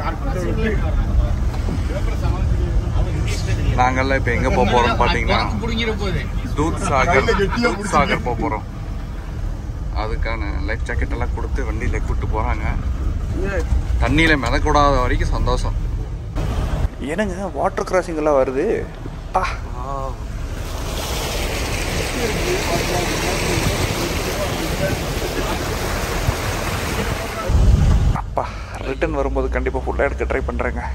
நாங்கெல்லாம் இப்போ எங்கே போக போகிறோம் பார்த்தீங்கன்னா புடிங்கிற போகுது தூத் சாகர் தூத் சாகர் போக போகிறோம் அதுக்கான லைஃப் ஜாக்கெட் எல்லாம் கொடுத்து வண்டியில் கூட்டு போகிறாங்க தண்ணியில் மிதக்கூடாத வரைக்கும் சந்தோஷம் என்னங்க வாட்டர் கிராசிங் எல்லாம் வருது பா அப்பா ரிட்டர்ன் வரும்போது கண்டிப்பாக ஃபுல்லாக எடுக்க ட்ரை பண்ணுறேங்க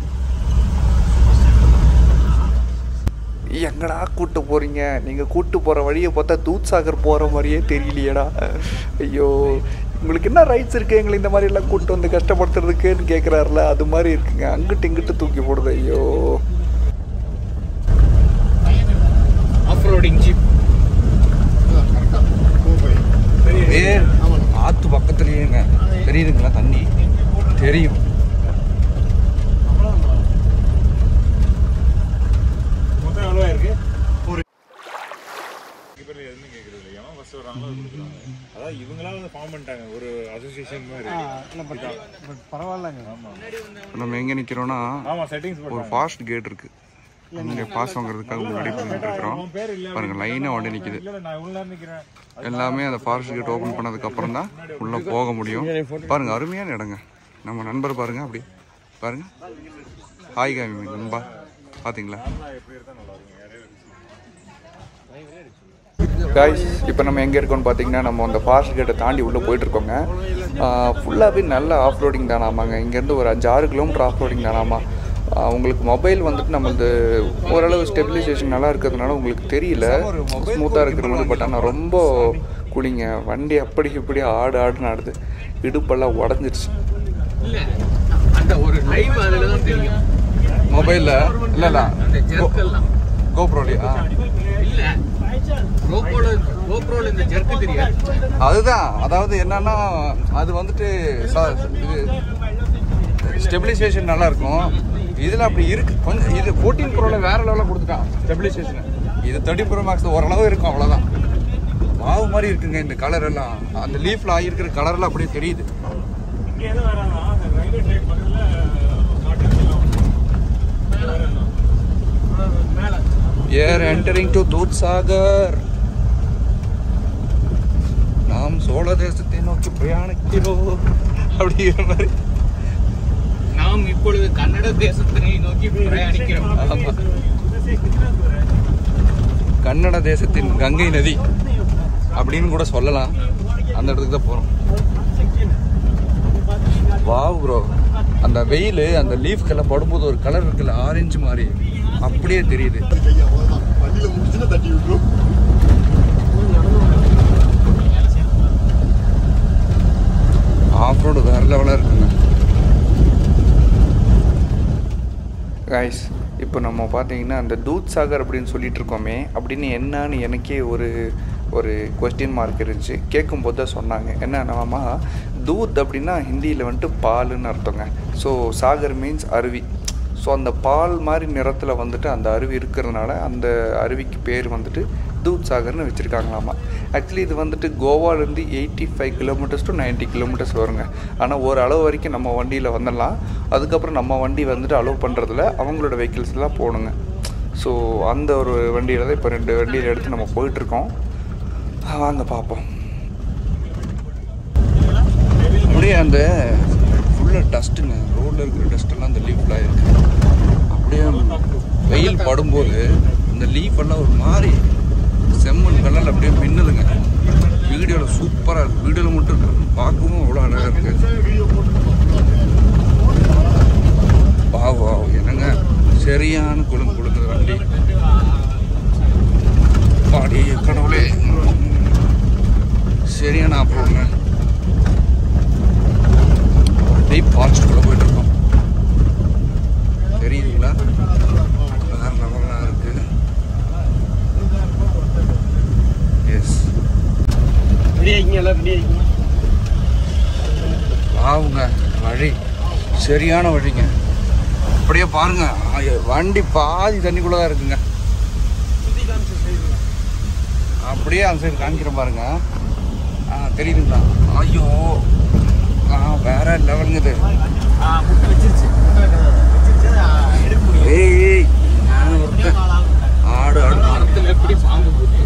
எங்கடா கூட்டு போறீங்க நீங்கள் கூட்டு போகிற வழியை பார்த்தா தூத் சாகர் போகிற மாதிரியே தெரியலையேடா ஐயோ உங்களுக்கு என்ன ரைட்ஸ் இருக்கு எங்களை இந்த மாதிரி எல்லாம் கூட்டு வந்து கஷ்டப்படுத்துறதுக்குன்னு கேட்குறாருல அது மாதிரி இருக்குங்க அங்கிட்டு இங்கிட்டு தூக்கி போடுது ஐயோ ஆஃப் ரோடிங் ஜீப் ஏ ஆற்று பக்கத்துலேயேங்க தெரியுதுங்களா தண்ணி தெரியும் மொத்தம் எவ்வளோ இருக்கு ஒரு பேர் எதுவுமே கேட்கறது இல்லை எவன் ஃபர்ஸ்ட் வராங்களோ அது கொடுக்குறாங்க அதான் இவங்களா வந்து ஃபார்ம் பண்ணிட்டாங்க ஒரு அசோசியேஷன் மாதிரி ஆமா நம்ம எங்கே நிற்கிறோன்னா ஆமா செட்டிங்ஸ் ஒரு போட்டாங்க ஃபாஸ்ட் கேட் இருக்கு அங்கே பாஸ் வாங்குறதுக்காக முன்னாடி பண்ணிட்டு இருக்கிறோம் அவன் பேர் இல்ல பாருங்க லைனாக வண்டி நிற்கிது இல்ல நான் இவ்வளவு நேரம் நிக்கிறேன் எல்லாமே அந்த ஃபாரஸ்ட் கேட் ஓப்பன் பண்ணதுக்கு அப்புறம் தான் உள்ள போக முடியும் பாருங்க அருமையான இடங்க நம்ம நண்பர் பாருங்க அப்படி பாருங்க ஹாய் காமி நண்பா பாத்தீங்களா காய்ஸ் இப்போ நம்ம எங்கே இருக்கோம்னு பார்த்தீங்கன்னா நம்ம அந்த ஃபாஸ்ட் கேட்டை தாண்டி உள்ளே போயிட்டுருக்கோங்க ஃபுல்லாகவே நல்ல ஆஃப் ரோடிங் தானாமாங்க இங்கேருந்து ஒரு அஞ்சு ஆறு கிலோமீட்டர் ஆஃப் ரோடிங் தானாமா ஆஹ் உங்களுக்கு மொபைல் வந்துட்டு நம்மளது ஓரளவு ஸ்டெபிலைசேஷன் நல்லா இருக்கிறதுனால உங்களுக்கு தெரியல ஸ்மூத்தாக இருக்கிற மாதிரி பட் ஆனால் ரொம்ப குளிங்க வண்டி அப்படி இப்படி ஆடு ஆடுன்னு ஆடுது இடுப்பெல்லாம் உடஞ்சிருச்சு இல்ல அந்த ஒரு லைவ் அதுல தான் தெரியும் மொபைலில் இல்லை இல்லை அந்த ஜெர்க்கெல்லாம் கோப்ரோலியா இல்ல கோப்ரோல கோப்ரோல இந்த ஜெர்க்கு தெரியாது அதுதான் அதாவது என்னன்னா அது வந்துட்டு ச- இது ஸ்டெபிலைசேஷன் நல்லா இருக்கும் இதில் அப்படி இருக்கு கொஞ்சம் இது ஃபோர்டீன் ப்ரோவில் வேற லெவலில் கொடுத்துட்டான் ஸ்டெபிலைசேஷன் இது தேர்ட்டி ப்ரோ மேக்ஸ் ஓரளவு இருக்கும் அவ்வளோதான் மாவு மாதிரி இருக்குங்க இந்த கலர் எல்லாம் அந்த லீஃப்ல ஆகியிருக்கிற கலர்லாம் அப்படியே தெரியுது இங்க எதுவும் வராதா ரயில்வே ட்ராக் பக்கத்துல மேல air entering to Dudhsagar நாம் சோழ தேசத்தை நோக்கி பிரயாணிக்கிறோம் அப்படிங்கிற மாதிரி நாம் இப்பொழுது கன்னட தேசத்தினை நோக்கி பிரயாணிக்கிறோம் ஆமா. கன்னட தேசத்தின் கங்கை நதி அப்படின்னு கூட சொல்லலாம் அந்த இடத்துக்கு தான் போறோம் வாவ் ப்ரோ அந்த வெயில் அந்த லீஃப்க்கெல்லாம் படும்போது ஒரு கலர் இருக்குல்ல ஆரஞ்சு மாதிரி அப்படியே தெரியுது ஆஃப் ரோடு வேற லெவலாக இருக்குங்க கைஸ் இப்போ நம்ம பார்த்தீங்கன்னா அந்த தூத் சாகர் அப்படின்னு சொல்லிட்டு இருக்கோமே அப்படின்னு என்னன்னு எனக்கே ஒரு ஒரு கொஸ்டின் மார்க் இருந்துச்சு கேட்கும்போது தான் சொன்னாங்க என்னன்னாமா தூத் அப்படின்னா ஹிந்தியில் வந்துட்டு பாலுன்னு அர்த்தங்க ஸோ சாகர் மீன்ஸ் அருவி ஸோ அந்த பால் மாதிரி நிறத்தில் வந்துட்டு அந்த அருவி இருக்கிறதுனால அந்த அருவிக்கு பேர் வந்துட்டு தூத் சாகர்னு வச்சுருக்காங்களாமா ஆக்சுவலி இது வந்துட்டு கோவாலேருந்து eighty five kilometres to 90 kilometres வருங்க ஆனால் ஒரு அளவு வரைக்கும் நம்ம வண்டியில் வந்துடலாம் அதுக்கப்புறம் நம்ம வண்டி வந்துட்டு அலோவ் பண்ணுறதுல அவங்களோட வெஹிக்கிள்ஸ்லாம் போகணுங்க ஸோ அந்த ஒரு வண்டியில் தான் இப்போ ரெண்டு வண்டியில் எடுத்து நம்ம போயிட்டுருக்கோம் வாங்க பார்ப்போம் அப்படியே அந்த ஃபுல்லாக டஸ்ட்டுங்க ரோட்டில் இருக்கிற டஸ்ட்டெல்லாம் அந்த லீஃப்ல இருக்கு அப்படியே வெயில் படும்போது அந்த லீஃப் எல்லாம் ஒரு மாதிரி செம்மண் கலரில் அப்படியே மின்னுதுங்க வீடியோவில் சூப்பராக இருக்கு வீடியோவில் மட்டும் இருக்கு பார்க்கவும் அவ்வளோ அழகாக இருக்கு வா வா என்னங்க சரியான குழுங்கு குழுங்குது வண்டி பாடி கடவுளே சரியான அப்புறங்க டீப் ஃபாரஸ்ட்டுக்குள்ளே போயிட்டு இருக்கோம் தெரியுதுங்களா வேற லெவலாக இருக்கு எஸ் வாவுங்க வழி சரியான வழிங்க அப்படியே பாருங்க ஆய, வண்டி பாதி தண்ணிக்குள்ள தான் இருக்குங்க அப்படியே அந்த சைடு காமிக்கிறேன் பாருங்க ஆ தெரியுதுங்களா ஐயோ ஆ வேற லெவலுங்க இது முட்டை வச்சிருச்சு முட்டை வைக்கிறது வச்சிருச்சு அதை எடுக்க முடியும் ஏய் ஏய் நான் ஒருத்தன் ஆடு ஆடு மரத்துல எப்படி பாம்பு போட்டு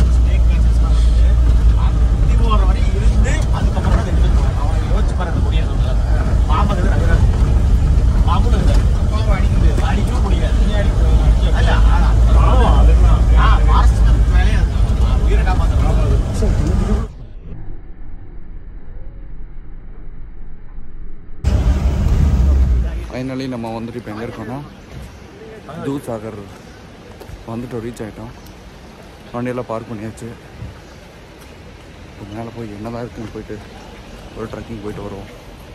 குட்டி போடுற வரை இருந்து அதுக்கப்புறம் தான் எடுத்து போவாங்க அவன் யோசிச்சு பாருங்க முடியாது பாம்பு வந்து நகராது பாம்பு நகராது பாம்பு அடிக்குது அடிக்கவும் முடியாது அல்ல ஆனா பாவம் அதெல்லாம் ஆ மாசத்துக்கு மேலே அது உயிரை காப்பாற்றுறோம் ஃபைனலி நம்ம வந்துட்டு இப்போ எங்கே இருக்கோம்னா தூத் சாகர் வந்துட்டோம் ரீச் ஆகிட்டோம் வண்டியெல்லாம் பார்க் பண்ணியாச்சு மேலே போய் என்னதான் இருக்குன்னு போயிட்டு ஒரு ட்ரெக்கிங் போயிட்டு வருவோம்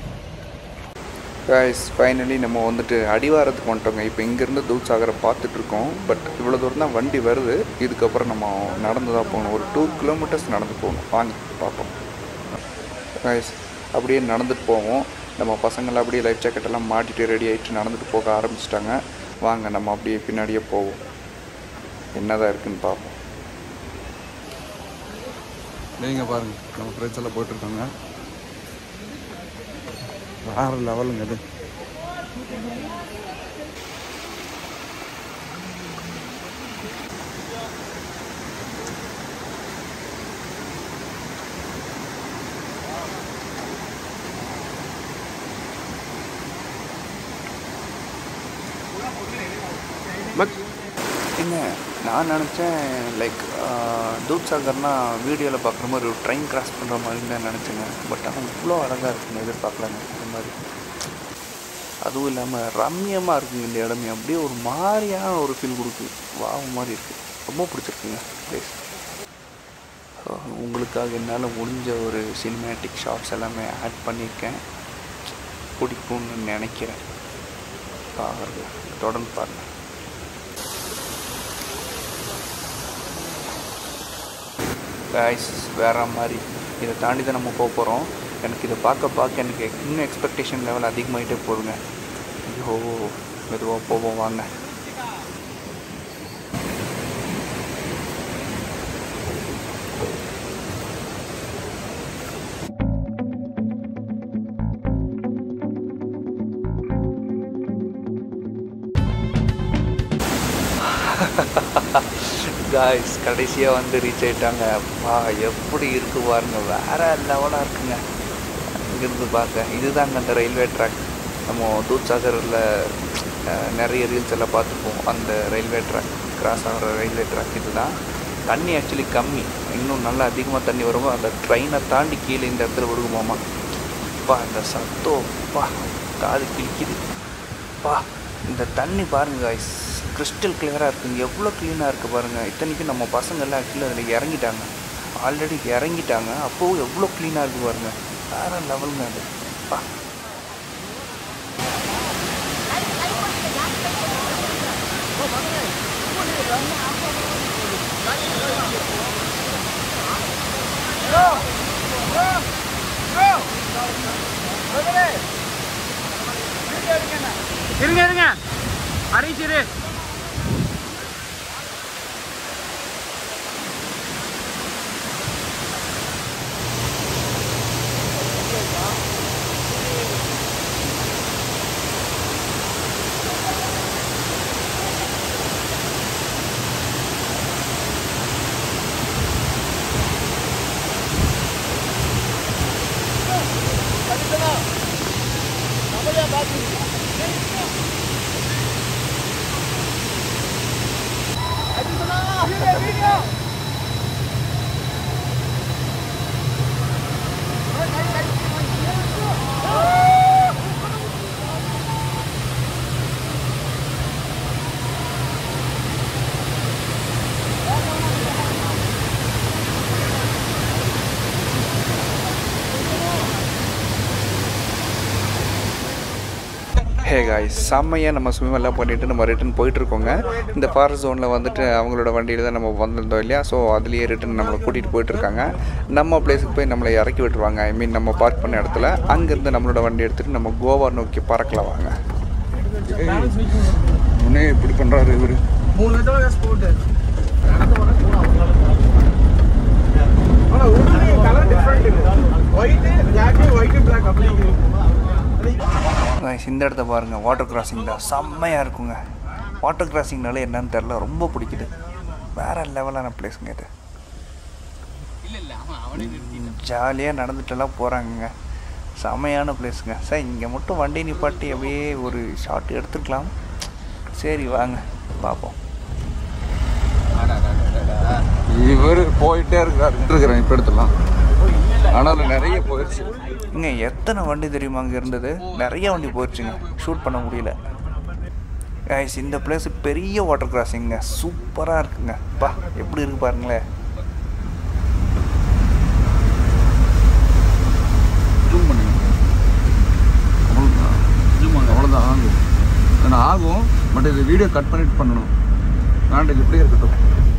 கைஸ் ஃபைனலி நம்ம வந்துட்டு அடிவாரத்துக்கு வந்துட்டோங்க இப்போ இங்கேருந்து தூத் சாகரை பார்த்துட்ருக்கோம் பட் இவ்வளோ தூரம் தான் வண்டி வருது இதுக்கப்புறம் நம்ம நடந்து தான் போகணும் ஒரு டூ கிலோமீட்டர்ஸ் நடந்து போகணும் வாங்க பார்ப்போம் கைஸ் அப்படியே நடந்துட்டு போவோம் நம்ம பசங்களாம் அப்படியே லைஃப் ஜாக்கெட் எல்லாம் மாட்டிட்டு ரெடி ஆகிட்டு நடந்துட்டு போக ஆரம்பிச்சிட்டாங்க வாங்க நம்ம அப்படியே பின்னாடியே போவோம் என்னதான் இருக்குன்னு பார்ப்போம் நீங்கள் பாருங்க நம்ம ஃப்ரெண்ட்ஸ் எல்லாம் போயிட்டுருக்காங்க வேறு லெவலுங்க அது பட் என்ன நான் நினச்சேன் லைக் தூத் சாகர்னா வீடியோவில் பார்க்குற மாதிரி ஒரு ட்ரெயின் கிராஸ் பண்ணுற மாதிரி தான் நினச்சேங்க பட் ஆனால் இவ்வளோ அழகாக இருக்குங்க எதிர்பார்க்கலாங்க இந்த மாதிரி அதுவும் இல்லாமல் ரம்மியமாக இருக்குங்க இந்த இடமே அப்படியே ஒரு மாதிரியான ஒரு ஃபீல் கொடுக்குது வாவ் மாதிரி இருக்குது ரொம்ப பிடிச்சிருக்குங்க ப்ளேஸ் உங்களுக்காக என்னால் முடிஞ்ச ஒரு சினிமேட்டிக் ஷார்ட்ஸ் எல்லாமே ஆட் பண்ணியிருக்கேன் பிடிக்கும்னு நினைக்கிறேன் பாருங்க தொடர்ந்து பாருங்கள் காய்ஸ் வேற மாதிரி இதை தாண்டி தான் நம்ம போக போகிறோம் எனக்கு இதை பார்க்க பார்க்க எனக்கு இன்னும் எக்ஸ்பெக்டேஷன் லெவல் அதிகமாகிட்டே போகுதுங்க ஐயோ மெதுவாக போவோம் வாங்க காய்ஸ் கடைசியாக வந்து ரீச் ஆயிட்டாங்க வா எப்படி இருக்கு பாருங்க வேற லெவலாக இருக்குங்க இங்கிருந்து பார்க்க இதுதாங்க அந்த ரயில்வே ட்ராக் நம்ம தூத்சாகரில் நிறைய ரீல்ஸ் எல்லாம் பார்த்துப்போம் அந்த ரயில்வே ட்ராக் கிராஸ் ஆகிற ரயில்வே ட்ராக் இதுதான் தண்ணி ஆக்சுவலி கம்மி இன்னும் நல்லா அதிகமாக தண்ணி வரும்போது அந்த ட்ரெயினை தாண்டி கீழே இந்த இடத்துல விடுவோமாமா பா இந்த சத்தம் பா காது கிழிக்குது பா இந்த தண்ணி பாருங்க guys கிறிஸ்டல் கிளியராக இருக்குங்க எவ்வளோ க்ளீனாக இருக்குது பாருங்கள் இத்தனைக்கும் நம்ம பசங்கள்லாம் ஆக்சுவலி அதில் இறங்கிட்டாங்க ஆல்ரெடி இறங்கிட்டாங்க அப்போவும் எவ்வளோ க்ளீனாக இருக்குது பாருங்க வேறு லெவலுங்க அது பா இருங்க இருங்க அரைச்சிரு ஹே காய்ஸ் செம்மையாக நம்ம ஸ்விம் எல்லாம் பண்ணிவிட்டு நம்ம ரிட்டன் போயிட்டுருக்கோங்க இந்த ஃபாரஸ்ட் ஜோனில் வந்துட்டு அவங்களோட வண்டியில் தான் நம்ம வந்திருந்தோம் இல்லையா ஸோ அதுலேயே ரிட்டன் நம்மளை கூட்டிகிட்டு போயிட்டுருக்காங்க நம்ம பிளேஸுக்கு போய் நம்மளை இறக்கி விட்டுருவாங்க ஐ மீன் நம்ம பார்க் பண்ண இடத்துல அங்கேருந்து நம்மளோட வண்டி எடுத்துகிட்டு நம்ம கோவா நோக்கி பறக்கலாம் வாங்க முன்னே இப்படி பண்ணுறாரு இவர் மூணு விதமாக ஸ்போர்ட் ஆனா colour different white black white black அப்படி Guys, இந்த இடத்த பாருங்கள் வாட்டர் கிராசிங் தான் செம்மையாக இருக்குங்க வாட்டர் கிராசிங்னால என்னன்னு தெரில ரொம்ப பிடிக்குது வேறு லெவலான பிளேஸுங்க இது ஜாலியாக நடந்துட்டுலாம் போகிறாங்கங்க செமையான பிளேஸுங்க சார் இங்கே மட்டும் வண்டி நிப்பாட்டி அப்படியே ஒரு ஷாட் எடுத்துக்கலாம் சரி வாங்க பார்ப்போம் இவர் போயிட்டே இருக்காரு இருக்கிறேன் இப்போ எடுத்துலாம் ஆனாலும் நிறைய போயிடுச்சு இங்கே எத்தனை வண்டி தெரியுமா அங்கே இருந்தது நிறைய வண்டி போயிடுச்சுங்க ஷூட் பண்ண முடியல கைஸ் இந்த பிளேஸ் பெரிய வாட்டர் கிராசிங்க சூப்பராக இருக்குங்க பா எப்படி இருக்கு பாருங்களேன் ஜூம் பண்ணுங்க அவ்வளோதான் ஜூம் பண்ணுங்க அவ்வளோதான் ஆகும் ஏன்னா ஆகும் பட் இது வீடியோ கட் பண்ணிட்டு பண்ணணும் வேண்டாம் இது இப்படியே இருக்கட்டும்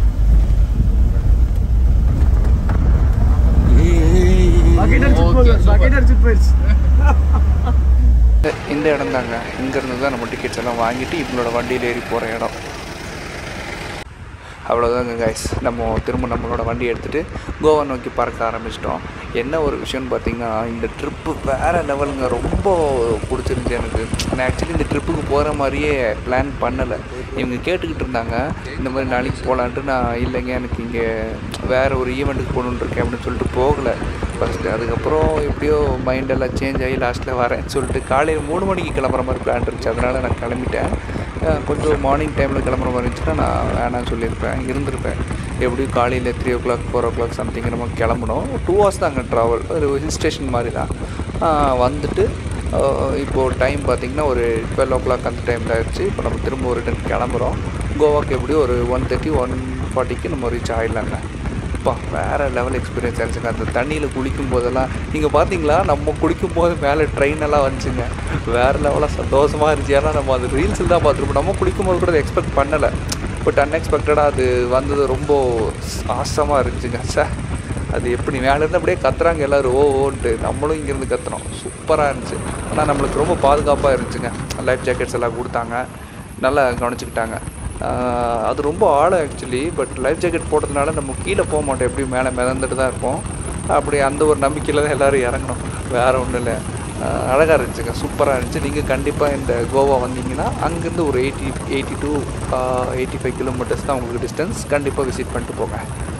இந்த- இந்த இடம் தாங்க இங்கேருந்து தான் நம்ம டிக்கெட்ஸ் எல்லாம் வாங்கிட்டு இவங்களோட வண்டியில் ஏறி போகிற இடம் அவ்வளோதாங்க கைஸ் நம்ம திரும்ப நம்மளோட வண்டி எடுத்துகிட்டு கோவா நோக்கி பறக்க ஆரம்பிச்சிட்டோம் என்ன ஒரு விஷயம்னு பார்த்தீங்கன்னா இந்த ட்ரிப்பு வேறு லெவலுங்க ரொம்ப பிடிச்சிருந்துச்சு எனக்கு நான் ஆக்சுவலி இந்த ட்ரிப்புக்கு போகிற மாதிரியே பிளான் பண்ணலை இவங்க கேட்டுக்கிட்டு இருந்தாங்க இந்த மாதிரி நாளைக்கு போகலான்ட்டு நான் இல்லைங்க எனக்கு இங்கே வேறு ஒரு ஈவெண்ட்டுக்கு போகணுன்னு இருக்கேன் அப்படின்னு சொல்லிட்டு போகலை ஃபஸ்ட்டு அதுக்கப்புறம் எப்படியோ மைண்டெல்லாம் சேஞ்ச் ஆகி லாஸ்ட்டில் வரேன்னு சொல்லிட்டு காலையில் மூணு மணிக்கு கிளம்புற மாதிரி பிளான் இருந்துச்சு அதனால் நான் கிளம்பிட்டேன் அஹ் கொஞ்சம் மார்னிங் டைமில் கிளம்புற மாதிரி இருந்துச்சுன்னா நான் வேணாம்னு சொல்லியிருப்பேன் இருந்திருப்பேன் எப்படியும் காலையில் three o'clock four o'clock something நம்ம கிளம்பணும் டூ ஹவர்ஸ் தான் அங்கே ட்ராவல் ஒரு ஹில் ஸ்டேஷன் மாதிரி தான் அஹ் வந்துட்டு அஹ் இப்போது டைம் பார்த்திங்கன்னா ஒரு டுவெல் ஓ கிளாக் அந்த டைமில் ஆயிடுச்சு இப்போ நம்ம திரும்ப ஒரு ரிட்டன் கிளம்புறோம் கோவாக்கு எப்படியும் ஒரு ஒன் தேர்ட்டி ஒன் ஃபார்ட்டிக்கு நம்ம ரீச் ஆகிடலாங்க அப்பா வேறு லெவல் எக்ஸ்பீரியன்ஸ் ஆச்சுங்க அந்த தண்ணியில் குளிக்கும் போதெல்லாம் நீங்கள் பார்த்தீங்களா நம்ம குளிக்கும் போது மேலே ட்ரெயின் எல்லாம் வந்துச்சுங்க வேறு லெவலாக சந்தோஷமாக இருந்துச்சு ஏன்னா நம்ம அது ரீல்ஸில் தான் பார்த்துருப்போம் நம்ம குளிக்கும் போது கூட எக்ஸ்பெக்ட் பண்ணலை பட் அன்எக்ஸ்பெக்டடாக அது வந்தது ரொம்ப ஆசமாக இருந்துச்சுங்க சார் அது எப்படி மேலே இருந்து அப்படியே கத்துறாங்க எல்லோரும் ஓ ஓன்ட்டு நம்மளும் இங்கேருந்து கத்துறோம் சூப்பராக இருந்துச்சு ஆனால் நம்மளுக்கு ரொம்ப பாதுகாப்பாக இருந்துச்சுங்க லைஃப் ஜாக்கெட்ஸ் எல்லாம் கொடுத்தாங்க நல்லா கவனிச்சுக்கிட்டாங்க ஆஹ் அது ரொம்ப ஆழம் ஆக்சுவலி பட் லைஃப் ஜாக்கெட் போட்டதுனால நம்ம கீழே போக மாட்டோம் எப்படியும் மேலே மிதந்துட்டு தான் இருப்போம் அப்படி அந்த ஒரு நம்பிக்கையில் தான் எல்லோரும் இறங்கணும் வேறு ஒன்றும் இல்லை அழகாக இருந்துச்சுங்க சூப்பராக இருந்துச்சு நீங்கள் கண்டிப்பாக இந்த கோவா வந்தீங்கன்னா அங்கேருந்து ஒரு eighty eighty two eighty five kilometres தான் உங்களுக்கு டிஸ்டன்ஸ் கண்டிப்பாக விசிட் பண்ணிட்டு போங்க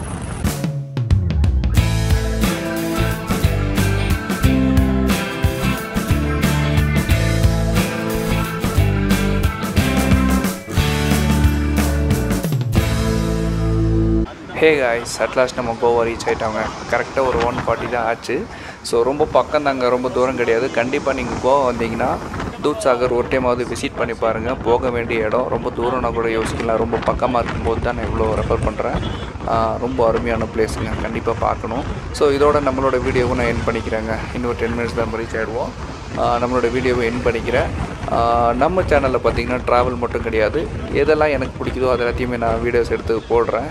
ஹே காய்ஸ் அட்லாஸ்ட் நம்ம கோவா ரீச் ஆகிட்டாங்க கரெக்டாக ஒரு ஒன் ஃபார்ட்டி தான் ஆச்சு ஸோ ரொம்ப பக்கம் தாங்க ரொம்ப தூரம் கிடையாது கண்டிப்பாக நீங்கள் கோவா வந்தீங்கன்னா தூத் சாகர் ஒரு டைமாவது விசிட் பண்ணி பாருங்கள் போக வேண்டிய இடம் ரொம்ப தூரம்னா கூட யோசிக்கலாம் ரொம்ப பக்கமாக இருக்கும்போது தான் நான் இவ்வளோ ரெஃபர் பண்ணுறேன் ரொம்ப அருமையான பிளேஸுங்க கண்டிப்பாக பார்க்கணும் ஸோ இதோட நம்மளோட வீடியோவும் நான் என் பண்ணிக்கிறேங்க இன்னும் டென் மினிட்ஸ் தான் ரீச் ஆகிடுவோம் ஆஹ் நம்மளோட வீடியோவை என் பண்ணிக்கிறேன் ஆஹ் நம்ம சேனலில் பார்த்தீங்கன்னா ட்ராவல் மட்டும் கிடையாது எதெல்லாம் எனக்கு பிடிக்குதோ அது எல்லாத்தையுமே நான் வீடியோஸ் எடுத்து போடுறேன்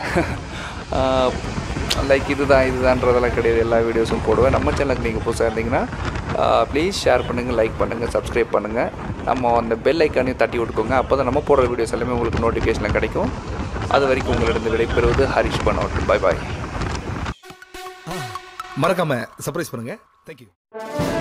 லைக் இதுதான் இதுதான்றதெல்லாம் கிடையாது எல்லா வீடியோஸும் போடுவேன் நம்ம சேனலுக்கு நீங்கள் புதுசாக இருந்தீங்கன்னா ப்ளீஸ் ஷேர் பண்ணுங்கள் லைக் பண்ணுங்கள் சப்ஸ்கிரைப் பண்ணுங்கள் நம்ம அந்த பெல் ஐக்கானையும் தட்டி விட்டுக்கோங்க அப்போ தான் நம்ம போடுற வீடியோஸ் எல்லாமே உங்களுக்கு நோட்டிஃபிகேஷனில் கிடைக்கும் அது வரைக்கும் உங்களிடம் விடைபெறுவது ஹரிஷ் பண்ணோட் பை பாய் மறக்காம சர்ப்ரைஸ் பண்ணுங்க தேங்க்யூ